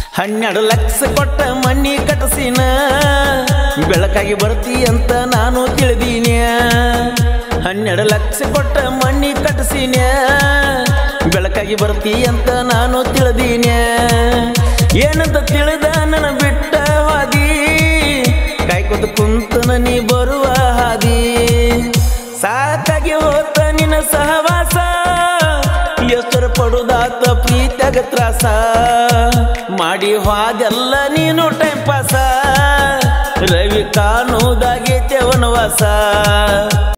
ಹನ್ನೆರಡು ಲಕ್ಷ ಕೊಟ್ಟ ಮಣ್ಣಿ ಕಟಸಿನ ಬೆಳಕಾಗಿ ಬರ್ತಿ ಅಂತ ನಾನು ತಿಳಿದೀನಿ ಹನ್ನೆರಡು ಲಕ್ಷ ಕೊಟ್ಟ ಮಣ್ಣಿ ಕಟಸಿನ ಬೆಳಕಾಗಿ ಬರ್ತಿ ಅಂತ ನಾನು ತಿಳಿದೀನಿ ಏನಂತ ತಿಳಿದ ನನ್ನ ಬಿಟ್ಟ ಹಾದಿ ಕಾಯ್ಕೊತ ಕುಂತನ ನೀ ಬರುವ ಹಾದಿ ಸಾಕಾಗಿ ಹೋತ ನಿನ್ನ ಸಹವಾಸ ಎಷ್ಟರ ಪಡುದಾತ ಪ್ರೀತ್ಯಾಗ ತ್ರಾಸ ಮಾಡಿ ಹೋದೆಲ್ಲ ನೀನು ಟೈಮ್ ಪಾಸ ರವಿ ಕಾಣುವುದಾಗೈತೆ ವನವಾಸ